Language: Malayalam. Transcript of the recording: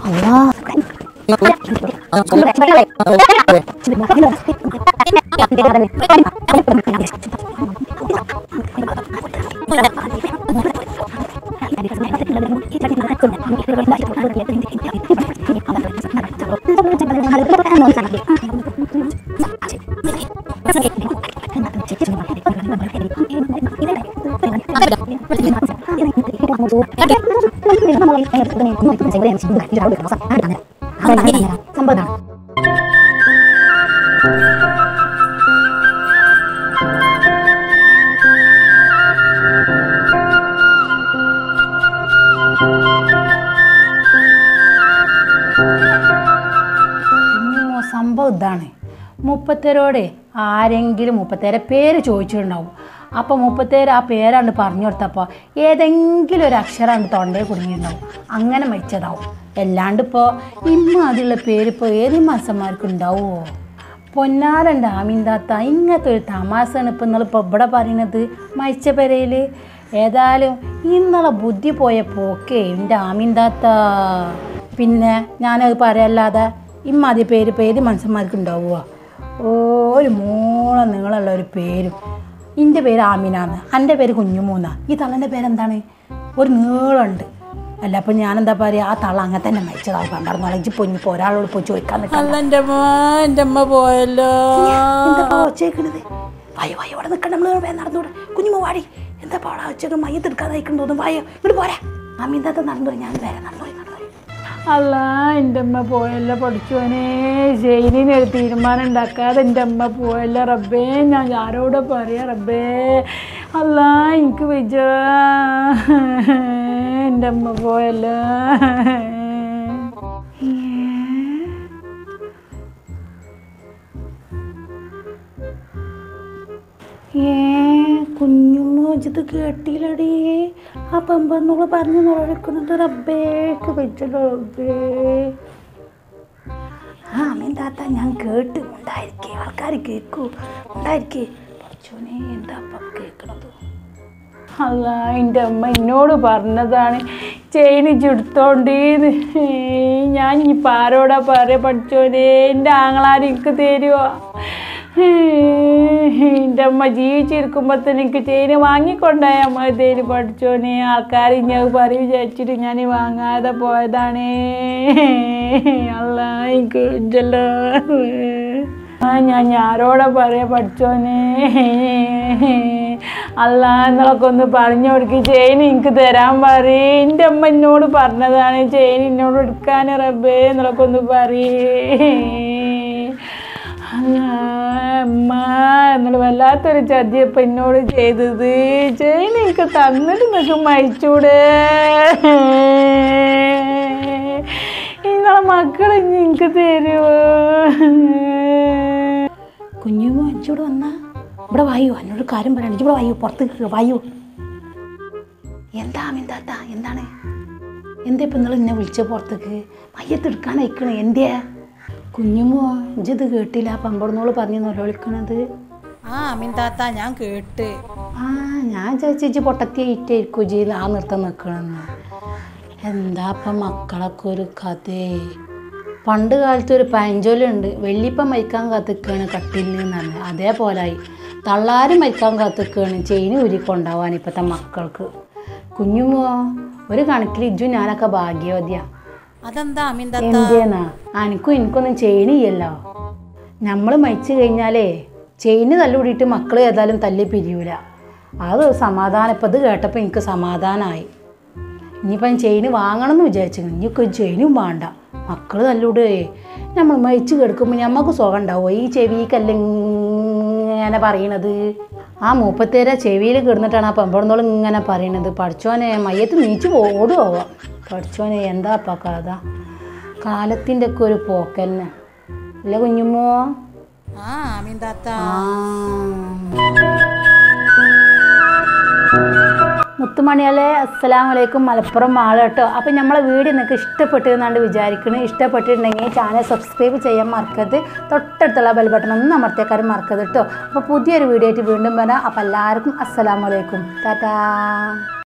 സംഭവം ഉം, സംഭവം ഇതാണ് മുപ്പത്തേരോടെ ആരെങ്കിലും മുപ്പത്തേരെ പേര് ചോദിച്ചിട്ടുണ്ടാവും അപ്പോൾ മുപ്പത്തേര് ആ പേരാണ്ട് പറഞ്ഞു കൊടുത്തപ്പോൾ ഏതെങ്കിലും ഒരു അക്ഷരമാണ് തൊണ്ടയിൽ കുടുങ്ങിയിട്ടുണ്ടാവും അങ്ങനെ മരിച്ചതാവും അല്ലാണ്ട് ഇപ്പോൾ ഇമ്മ അതിലുള്ള പേര് ഇപ്പോൾ ഏത് മാസന്മാർക്ക് ഉണ്ടാവുമോ പൊന്നാരൻ്റെ ആമീന്താത്ത ഇങ്ങനത്തെ ഒരു തമാശയാണ് ഇപ്പം നിങ്ങളിപ്പോൾ ഇവിടെ പറയുന്നത് മരിച്ച പെരയിൽ ഏതായാലും ഇന്നലെ ബുദ്ധി പോയ പോക്കേ എൻ്റെ ആമീന്താത്ത പിന്നെ ഞാനത് പറയല്ലാതെ ഇമ്മാതി പേര് ഇപ്പോൾ ഏത് മനുഷ്യന്മാർക്ക് ഉണ്ടാവുക ഓ ഒരു മൂളം നീളമുള്ള ഒരു പേരും എൻ്റെ പേര് ആമിനാന്ന് എൻ്റെ പേര് കുഞ്ഞുമൂന്ന ഈ തള്ളൻ്റെ പേരെന്താണ് ഒരു നീളമുണ്ട് അല്ല അപ്പം ഞാനെന്താ പറയുക ആ തള്ള അങ്ങനെ തന്നെ മരിച്ചതാവും പണ്ടർന്ന് കളഞ്ഞ് പൊഞ്ഞിപ്പോൾ ഒരാളോട് പോയി ചോദിക്കാൻ നിൽക്കാം അല്ല എൻ്റെ അമ്മ എൻ്റെ അമ്മ പോയല്ലോ എന്താ ഒച്ചേക്കണത് വായോ വായോ അവിടെ നിൽക്കണ്ട നമ്മൾ വേഗം നടന്നൂടെ കുഞ്ഞുമോ വാടി എന്താ പാടാ ഒച്ചക്ക് മയ്യത്ത് എടുക്കാതെ അയക്കണ്ട തോന്നുന്നു വായോ ഇങ്ങോട്ട് പോരാ അമ്മീന്താത്ത നടന്നു ഞാൻ വരാം നടന്നു നടന്നു അല്ല എൻ്റെ അമ്മ പോയല്ലോ പഠിച്ചോനെ ജയിലിന് ഒരു തീരുമാനം ഉണ്ടാക്കാതെ എൻ്റെ അമ്മ പോയല്ലോ റബ്ബേ ഞാൻ ആരോടെ പറയാ റബ്ബേ അല്ല എനിക്ക് വിജ എൻ്റെ അമ്മ പോയല്ലോ ഏ കുഞ്ഞുമോജിത് കേട്ടില്ലടി ആ പെമ്പന്നോള് പറഞ്ഞു നോക്കുന്നത് റബ്ബേക്ക് വെച്ചല്ലോ റബ്ബേ ആ അമ്മീന്താത്ത ഞാൻ കേട്ട് ഉണ്ടായിരിക്കേ ആൾക്കാർ കേൾക്കൂ ഉണ്ടായിരിക്കേ പഠിച്ചോനെ എന്താ അപ്പം കേൾക്കണത് അല്ല എൻ്റെ അമ്മ എന്നോട് പറഞ്ഞതാണ് ചെയിന് ചുടുത്തോണ്ടീന്ന് ഞാൻ ഇനിയിപ്പോൾ ആരോടാ പറയാ പഠിച്ചോനെ എൻ്റെ ആങ്ങളാർ എനിക്ക് തരുമോ എൻ്റെ അമ്മ ജീവിച്ചിരിക്കുമ്പോൾ തന്നെ എനിക്ക് ചെയിന് വാങ്ങിക്കൊണ്ടായാൽ മതി തരും പഠിച്ചോനെ ആൾക്കാർ ഇനി അത് പറയും വിചാരിച്ചിട്ട് ഞാൻ വാങ്ങാതെ പോയതാണ് അല്ല എനിക്ക് ഇല്ലല്ലോ ആ ഞാൻ ആരോടെ പറയാ പഠിച്ചോനെ അല്ല എന്നൊക്കെ ഒന്ന് പറഞ്ഞു കൊടുക്ക് ചെയിൻ എനിക്ക് തരാൻ പറയും എൻ്റെ അമ്മ എന്നോട് പറഞ്ഞതാണ് ചെയിൻ എന്നോട് എടുക്കാൻ റബ്ബേ എന്നൊക്കെ ഒന്ന് പറയേ അല്ല അമ്മ എന്നോട് വല്ലാത്തൊരു ചതിയപ്പം എന്നോട് ചെയ്തത് ചെയിൻ എനിക്ക് തന്നിട്ട് നിങ്ങൾക്ക് മരിച്ചൂടെ നിങ്ങളെ മക്കളെ എനിക്ക് തരുമോ കുഞ്ഞുമോ എനിച്ചോട് വന്നാ ഇവിടെ വായു എന്നോട് കാര്യം പറയണം ഇവിടെ വായു പുറത്ത് കേറ്, വായു എന്താ അമിന്താത്ത എന്താണ് എന്താ ഇപ്പം നിങ്ങൾ എന്നെ വിളിച്ച പുറത്തേക്ക് മയ്യത്ത് എടുക്കാൻ അയക്കണേ എന്തേ കുഞ്ഞുമോ ഇജ്ജിത് കേട്ടില്ല ആ പമ്പടന്നോള് പറഞ്ഞു വിളിക്കണത് ആ അമീൻ താത്ത ഞാൻ കേട്ട് ആ ഞാൻ ചേച്ചി പൊട്ടത്തി ഇറ്റായിരിക്കും ചെയ്ത് ആ നൃത്തം നിൽക്കണമെന്ന് എന്താ ഇപ്പം മക്കളൊക്കെ ഒരു കഥേ പണ്ട് കാലത്ത് ഒരു പഴഞ്ചൊല്ലുണ്ട് വെള്ളിപ്പം മരിക്കാൻ കാത്തിക്കാണ് കട്ടിലിൽ നിന്ന് അതേപോലായി തള്ളാരും മരിക്കാൻ കാത്തിക്കാണ് ചെയിന് ഉരുക്കൊണ്ടാവാൻ ഇപ്പോഴത്തെ മക്കൾക്ക് കുഞ്ഞുമോ ഒരു കണക്കിൽ ഇജ്ജു ഞാനൊക്കെ ഭാഗ്യവതിയാ അതെന്താ അമീൻ താത്ത എന്തിനാ അനക്കും എനിക്കൊന്നും ചെയ്യണില്ലല്ലോ നമ്മൾ മരിച്ചു കഴിഞ്ഞാലേ ചെയിന് തല്ലുകൂടിയിട്ട് മക്കൾ ഏതായാലും തല്ലി പിരിയൂല അത് സമാധാനം ഇപ്പം ഇത് കേട്ടപ്പോൾ എനിക്ക് സമാധാനമായി ഇനിയിപ്പം ചെയിന് വാങ്ങണം എന്ന് വിചാരിച്ചു ഇനിയൊക്കെ ചെയിനും വേണ്ട മക്കൾ തല്ലൂടേ നമ്മൾ മരിച്ചു കിടക്കുമ്പോൾ ഞമ്മക്ക് സുഖം ഉണ്ടാവുമോ ഈ ചെവിക്കല്ല ഇങ്ങനെ പറയണത് ആ മൂപ്പത്തേരെ ചെവിയിൽ കിടന്നിട്ടാണ് ആ പെമ്പടന്നോളം ഇങ്ങനെ പറയണത് പഠിച്ചോനെ മയ്യത്ത് നീച്ച് ഓടുവോ പഠിച്ചോനെ എന്താ അപ്പം കഥ കാലത്തിൻ്റെ ഒക്കെ ഒരു പോക്കന്നെ അല്ല കുഞ്ഞുമ്മോ ആ അമീൻ താത്ത ആ മുത്തുമണിയാലെ അസ്സലാം വലൈക്കും മലപ്പുറം മാള് കേട്ടോ അപ്പം നമ്മളെ വീഡിയോ നിങ്ങൾക്ക് ഇഷ്ടപ്പെട്ടു എന്നാണ്ട് വിചാരിക്കുന്നത് ഇഷ്ടപ്പെട്ടിട്ടുണ്ടെങ്കിൽ ചാനൽ സബ്സ്ക്രൈബ് ചെയ്യാൻ മറക്കരുത് തൊട്ടടുത്തുള്ള ബെൽ ബട്ടൺ ഒന്ന് അമർത്തിയേക്കാരും മറക്കരുത് കേട്ടോ അപ്പോൾ പുതിയൊരു വീഡിയോ ആയിട്ട് വീണ്ടും വരാം അപ്പോൾ എല്ലാവർക്കും അസ്സലാം വലൈക്കും ടാറ്റാ